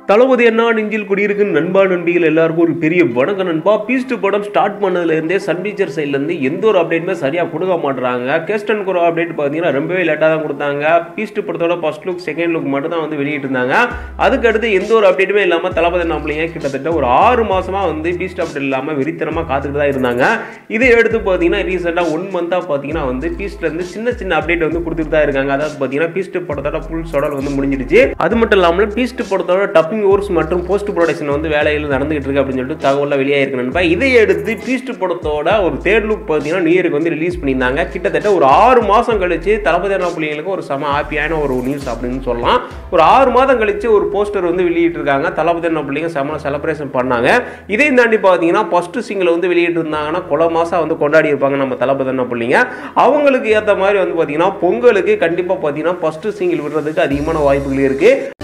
தளபதி அண்ணா நெஞ்சில் குடியிருக்கு நண்பா நண்பிகள் எல்லாருக்கும் ஒரு பெரிய வணக்கம் நண்பா பீஸ்ட் படம் ஸ்டார்ட் பண்ணதுலேருந்தே சன் பிக்சர் சைட்லேருந்து எந்த ஒரு அப்டேட்டுமே சரியாக கொடுக்க மாட்டுறாங்க கேஸ்ட் அண்ட் குரோ அப்டேட் பார்த்தீங்கன்னா ரொம்பவே லேட்டாக தான் கொடுத்தாங்க பீஸ்ட் படத்தோட ஃபர்ஸ்ட் லுக் செகண்ட் லுக் மட்டும் தான் வந்து வெளியிட்டிருந்தாங்க அதுக்கு அடுத்து எந்த ஒரு அப்டேட்டுமே இல்லாமல் தளபதி அண்ணாமலையே கிட்டத்தட்ட ஒரு ஆறு மாசமா வந்து பீஸ்ட் அப்டேட் இல்லாமல் வெறித்தனமாக காத்துக்கிட்டு தான் இருந்தாங்க இதை எடுத்து பார்த்தீங்கன்னா ரீசெண்டாக ஒன் மந்த்தாக பார்த்தீங்கன்னா வந்து பீஸ்ட்லேருந்து சின்ன சின்ன அப்டேட் வந்து கொடுத்துட்டு தான் இருக்காங்க அதாவது பார்த்தீங்கன்னா பீஸ்ட் படத்தோட ஃபுல் சொடல் வந்து முடிஞ்சிடுச்சு அது மட்டும் இல்லாமல் பீஸ்ட் படத்தோட டப்பிங் கோர்ஸ் மற்றும் போஸ்ட் ப்ரொடக்ஷன் வந்து வேலையில் நடந்துகிட்டு இருக்கு அப்படின்னு சொல்லிட்டு தகவலாம் வெளியாயிருக்கு நண்பா இதை எடுத்து பீஸ்ட் படத்தோட ஒரு தேர்ட் லுக் பார்த்தீங்கன்னா நியூ இயருக்கு வந்து ரிலீஸ் பண்ணியிருந்தாங்க கிட்டத்தட்ட ஒரு ஆறு மாதம் கழிச்சு தளபதி அண்ணா பிள்ளைங்களுக்கு ஒரு செம ஹாப்பியான ஒரு நியூஸ் அப்படின்னு சொல்லலாம் ஒரு ஆறு மாதம் கழிச்சு ஒரு போஸ்டர் வந்து வெளியிட்டிருக்காங்க தளபதி அண்ணா பிள்ளைங்க செம செலிப்ரேஷன் பண்ணாங்க இதையும் தாண்டி பார்த்தீங்கன்னா ஃபர்ஸ்ட் சிங்கிள் வந்து வெளியிட்டிருந்தாங்கன்னா கொல மாதம் வந்து கொண்டாடி இருப்பாங்க நம்ம தளபதி அண்ணா பிள்ளைங்க அவங்களுக்கு ஏற்ற மாதிரி வந்து பார்த்தீங்கன்னா பொங்கலுக்கு கண்டிப்பாக பார்த்தீங்கன்னா ஃபர்ஸ்ட் சிங்கிள் விடுறதுக்கு அதிகமான வாய்ப்புகள் இருக்குது